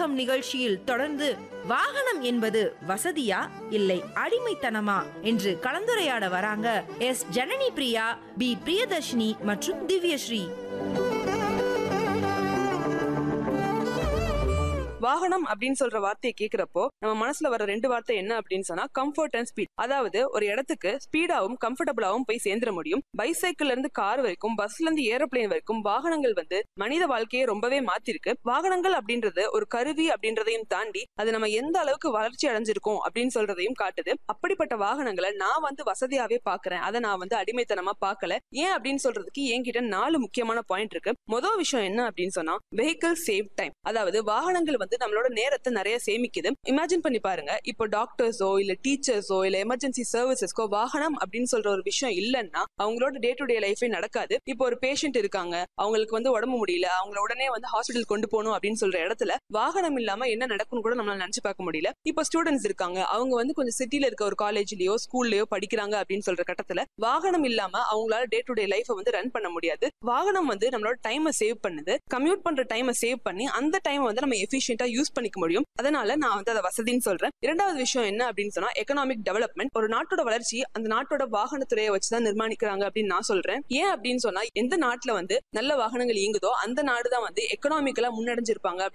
உலகம் நிகழ்ச்சியில் தொடர்ந்து வாகனம் என்பது வசதியா இல்லை அடிமைத்தனமா என்று கலந்துரையாட வராங்க எஸ் ஜனனி பிரியா பி பிரியதர்ஷினி மற்றும் திவ்யஸ்ரீ வாகனம் அப்படின்னு சொல்ற வார்த்தையை கேக்குறப்போ நம்ம மனசுல வர ரெண்டு வார்த்தை என்ன அப்படின்னு சொன்னா கம்ஃபர்ட் அண்ட் ஸ்பீட் அதாவது ஒரு இடத்துக்கு ஸ்பீடாவும் கம்ஃபர்டபுளாவும் போய் சேர்ந்துட முடியும் பைசைக்கிள்ல இருந்து கார் வரைக்கும் பஸ்ல இருந்து ஏரோப்ளேன் வரைக்கும் வாகனங்கள் வந்து மனித வாழ்க்கையை ரொம்பவே மாத்திருக்கு வாகனங்கள் அப்படின்றது ஒரு கருவி அப்படின்றதையும் தாண்டி அது நம்ம எந்த அளவுக்கு வளர்ச்சி அடைஞ்சிருக்கோம் அப்படின்னு சொல்றதையும் காட்டுது அப்படிப்பட்ட வாகனங்களை நான் வந்து வசதியாவே பாக்குறேன் அதை நான் வந்து அடிமைத்தனமா பார்க்கல ஏன் அப்படின்னு சொல்றதுக்கு என்கிட்ட நாலு முக்கியமான பாயிண்ட் இருக்கு முதல் விஷயம் என்ன அப்படின்னு சொன்னா வெஹிக்கிள் சேவ் டைம் அதாவது வாகனங்கள் வந்து நம்மளோட நேரத்தை நிறைய சேமிக்குது இமேஜின் பண்ணி பாருங்க இப்போ டாக்டர்ஸோ இல்ல டீச்சர்ஸோ இல்ல எமர்ஜென்சி சர்வீசஸ்க்கோ வாகனம் அப்படின்னு சொல்ற ஒரு விஷயம் இல்லைன்னா அவங்களோட டே டு டே லைஃபே நடக்காது இப்போ ஒரு பேஷண்ட் இருக்காங்க அவங்களுக்கு வந்து உடம்பு முடியல அவங்கள உடனே வந்து ஹாஸ்பிட்டல் கொண்டு போகணும் அப்படின்னு சொல்ற இடத்துல வாகனம் இல்லாம என்ன நடக்கும்னு கூட நம்மளால நினைச்சு பார்க்க முடியல இப்போ ஸ்டூடெண்ட்ஸ் இருக்காங்க அவங்க வந்து கொஞ்சம் சிட்டில இருக்க ஒரு காலேஜ்லயோ ஸ்கூல்லயோ படிக்கிறாங்க அப்படின்னு சொல்ற கட்டத்துல வாகனம் இல்லாம அவங்களால டே டு டே லைஃபை வந்து ரன் பண்ண முடியாது வாகனம் வந்து நம்மளோட டைமை சேவ் பண்ணுது கம்யூட் பண்ற டைமை சேவ் பண்ணி அந்த டைமை வந்து நம்ம எஃபிஷியன்டா யூஸ் பண்ணிக்க முடியும் அதனால நான் வந்து அதை வசதின்னு சொல்றேன் இரண்டாவது விஷயம் என்ன அப்படின்னு சொன்னா எக்கனாமிக் டெவலப்மெண்ட் ஒரு நாட்டோட வளர்ச்சி அந்த நாட்டோட வாகனத்துறையை வச்சுதான் நிர்மாணிக்கிறாங்க அப்படின்னு நான் சொல்றேன் ஏன் அப்படின்னு சொன்னா எந்த நாட்டுல வந்து நல்ல வாகனங்கள் இயங்குதோ அந்த நாடு தான் வந்து எக்கனாமிக்கலா முன்னடைஞ்சிருப்பாங்க